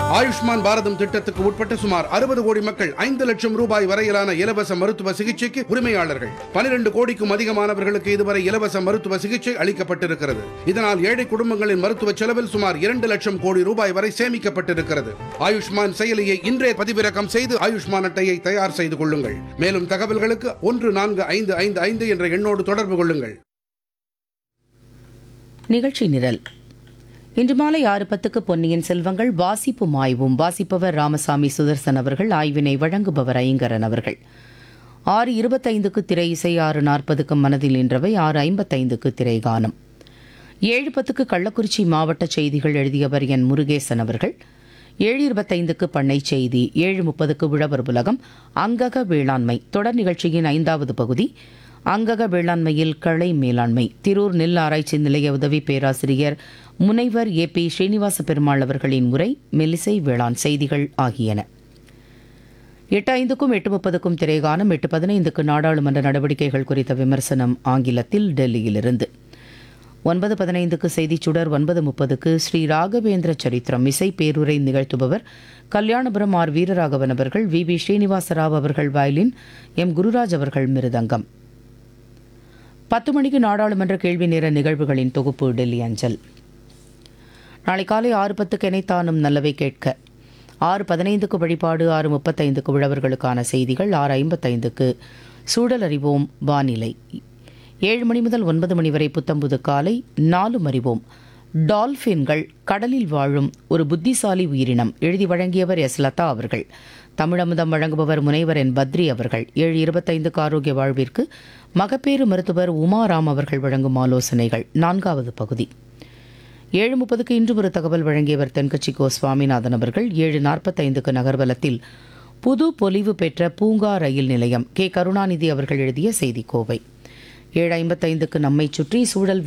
ஆயுஷ்மான் பாரதம் திட்டத்துக்கு உட்பட்ட சுமார் அறுபது கோடி மக்கள் ஐந்து லட்சம் ரூபாய் வரையிலான இலவச மருத்துவ சிகிச்சைக்கு உரிமையாளர்கள் பனிரெண்டு கோடிக்கும் அதிகமானவர்களுக்கு இதுவரை இலவச மருத்துவ சிகிச்சை அளிக்கப்பட்டிருக்கிறது இதனால் ஏழை குடும்பங்களின் மருத்துவ செலவில் சுமார் இரண்டு லட்சம் கோடி ரூபாய் வரை சேமிக்கப்பட்டிருக்கிறது ஆயுஷ்மான் செயலியை இன்றே பதிவிறக்கம் செய்து ஆயுஷ்மான் அட்டையை தயார் செய்து கொள்ளுங்கள் மேலும் தகவல்களுக்கு ஒன்று நான்கு ஐந்து ஐந்து ஐந்து என்ற எண்ணோடு தொடர்பு கொள்ளுங்கள் நிகழ்ச்சி நிரல் இன்று மாலை ஆறு பத்துக்கு பொன்னியின் செல்வங்கள் வாசிப்பும் ஆய்வும் வாசிப்பவர் ராமசாமி சுதர்சன் அவர்கள் ஆய்வினை வழங்குபவர் ஐங்கரன் அவர்கள் ஆறு இருபத்தைந்துக்கு திரை இசை ஆறு நாற்பதுக்கு மனதில் நின்றவை ஆறு ஐம்பத்தைந்துக்கு திரை கானம் ஏழு பத்துக்கு கள்ளக்குறிச்சி மாவட்ட செய்திகள் எழுதியவர் என் முருகேசன் அவர்கள் ஏழு இருபத்தைந்துக்கு பண்ணை செய்தி ஏழு முப்பதுக்கு உழவர் உலகம் அங்கக வேளாண்மை தொடர் நிகழ்ச்சியின் ஐந்தாவது பகுதி அங்கக வேளாண்மையில் களை மேலாண்மை திரூர் நெல் ஆராய்ச்சி நிலைய உதவி பேராசிரியர் முனைவர் ஏ பி ஸ்ரீனிவாச பெருமாள் அவர்களின் உரை மெல்லிசை வேளாண் செய்திகள் ஆகியன எட்டு ஐந்துக்கும் எட்டு முப்பதுக்கும் திரைகானம் எட்டு பதினைந்துக்கு நாடாளுமன்ற நடவடிக்கைகள் குறித்த விமர்சனம் ஆங்கிலத்தில் டெல்லியிலிருந்து ஒன்பது பதினைந்துக்கு செய்திச் சுடர் ஒன்பது முப்பதுக்கு ஸ்ரீ ராகவேந்திர சரித்திரம் இசை பேருரை நிகழ்த்துபவர் கல்யாணபுரம் ஆர் வீரராகவன் அவர்கள் வி வி ஸ்ரீனிவாசராவ் அவர்கள் வயலின் எம் குருராஜ் அவர்கள் மிருதங்கம் பத்து மணிக்கு நாடாளுமன்ற கேள்வி நேர நிகழ்வுகளின் தொகுப்பு டெல்லி அஞ்சல் நாளை காலை ஆறு பத்துக்கு இணைத்தானும் நல்லவை கேட்க ஆறு பதினைந்துக்கு வழிபாடு ஆறு முப்பத்தைந்துக்கு உழவர்களுக்கான செய்திகள் ஆறு ஐம்பத்தைந்துக்கு சூழல் அறிவோம் வானிலை ஏழு மணி முதல் ஒன்பது மணி வரை புத்தம்புது காலை நாலும் அறிவோம் டால்பின்கள் கடலில் வாழும் ஒரு புத்திசாலி உயிரினம் எழுதி வழங்கியவர் எஸ் லதா அவர்கள் தமிழமுதம் வழங்குபவர் முனைவர் என் பத்ரி அவர்கள் ஏழு இருபத்தைந்துக்கு ஆரோக்கிய வாழ்விற்கு மகப்பேறு மருத்துவர் உமாராம் அவர்கள் வழங்கும் ஆலோசனைகள் நான்காவது பகுதி ஏழு முப்பதுக்கு இன்று ஒரு தகவல் வழங்கியவர் தென்கட்சி கோ சுவாமிநாதன் அவர்கள் ஏழு நாற்பத்தைந்துக்கு நகர்வலத்தில் புது பொலிவு பெற்ற பூங்கா ரயில் நிலையம் கே கருணாநிதி அவர்கள் எழுதிய செய்தி கோவை ஏழு ஐம்பத்தைந்துக்கு நம்மை சுற்றி சூழல்